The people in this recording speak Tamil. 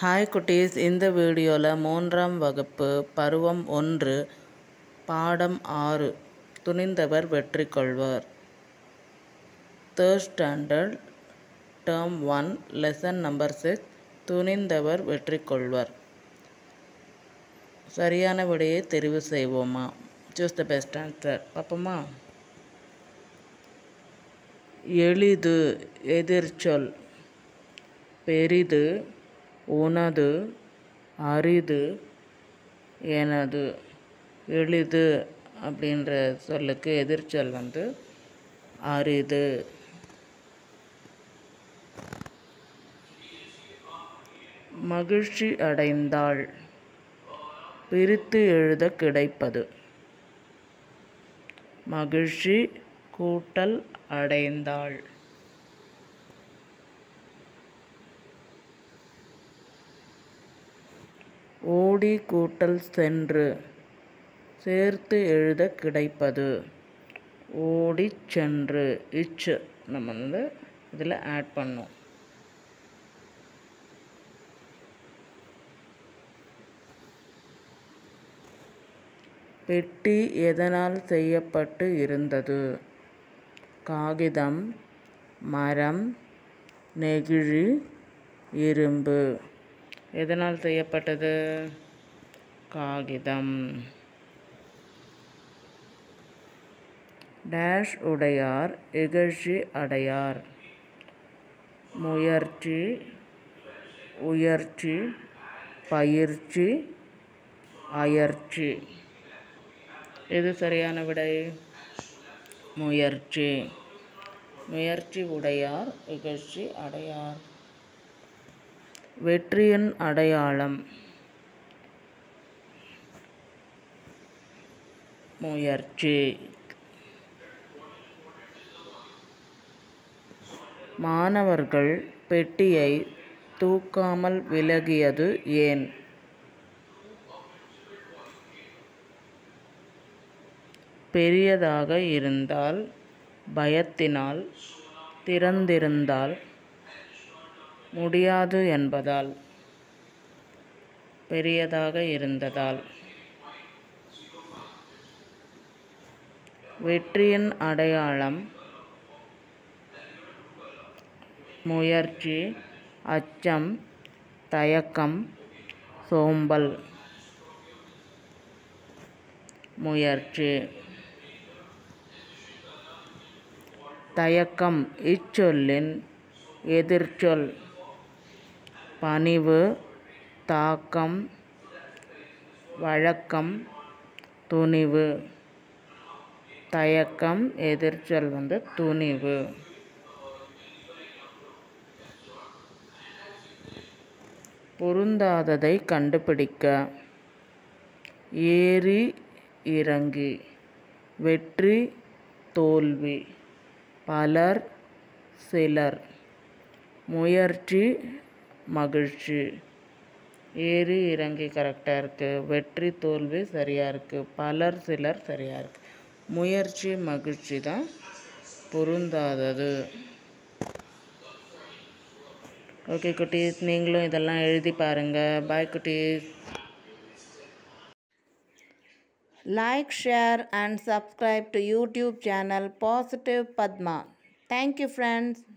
ஹாய் குட்டீஸ் இந்த வீடியோவில் மூன்றாம் வகுப்பு பருவம் ஒன்று பாடம் ஆறு துணிந்தவர் வெற்றி கொள்வார் third standard term one lesson number six துணிந்தவர் வெற்றி கொள்வார் சரியான விடையை தெரிவு செய்வோமா சூஸ் த பெஸ்ட் ஆன்சர் பார்ப்போமா எளிது எதிர்ச்சொல் பெரிது உனது அரிது எனது எளிது அப்படின்ற சொல்லுக்கு எதிர்ச்சொல் வந்து அரிது மகிழ்ச்சி அடைந்தாள் பிரித்து எழுத கிடைப்பது மகிழ்ச்சி கூட்டல் அடைந்தாள் ஓடி கூட்டல் சென்று சேர்த்து எழுத கிடைப்பது ஓடி சென்று இச்சு நம்ம வந்து இதில் ஆட் பண்ணோம் பெட்டி எதனால் செய்யப்பட்டு இருந்தது காகிதம் மரம் நெகிழி இரும்பு எதனால் செய்யப்பட்டது காகிதம் டேஷ் உடையார் இகழ்ச்சி அடையார் முயற்சி உயர்ச்சி பயிற்சி அயர்ச்சி எது சரியான விடை முயற்சி முயற்சி உடையார் இகழ்ச்சி அடையார் வெற்றியின் அடையாளம் முயற்சி மாணவர்கள் பெட்டியை தூக்காமல் விலகியது ஏன் பெரியதாக இருந்தால் பயத்தினால் திறந்திருந்தால் முடியாது என்பதால் பெரியதாக இருந்ததால் வெற்றியின் அடையாளம் முயற்சி அச்சம் தயக்கம் சோம்பல் முயற்சி தயக்கம் இச்சொல்லின் எதிர்ச்சொல் பணிவு தாக்கம் வழக்கம் துணிவு தயக்கம் எதிர்ச்சொல் வந்து துணிவு பொருந்தாததை கண்டுபிடிக்க ஏறி இறங்கி வெற்றி தோல்வி பலர் சிலர் முயற்சி மகிழ்ச்சி ஏறி இறங்கி கரெக்டாக இருக்குது வெற்றி தோல்வி சரியாக இருக்குது பலர் சிலர் சரியாக இருக்குது முயற்சி மகிழ்ச்சி தான் பொருந்தாதது ஓகே குட்டீஸ் நீங்களும் இதெல்லாம் எழுதி பாருங்கள் பாய் குட்டீஸ் Like, share and subscribe to YouTube channel Positive Padma. Thank you friends.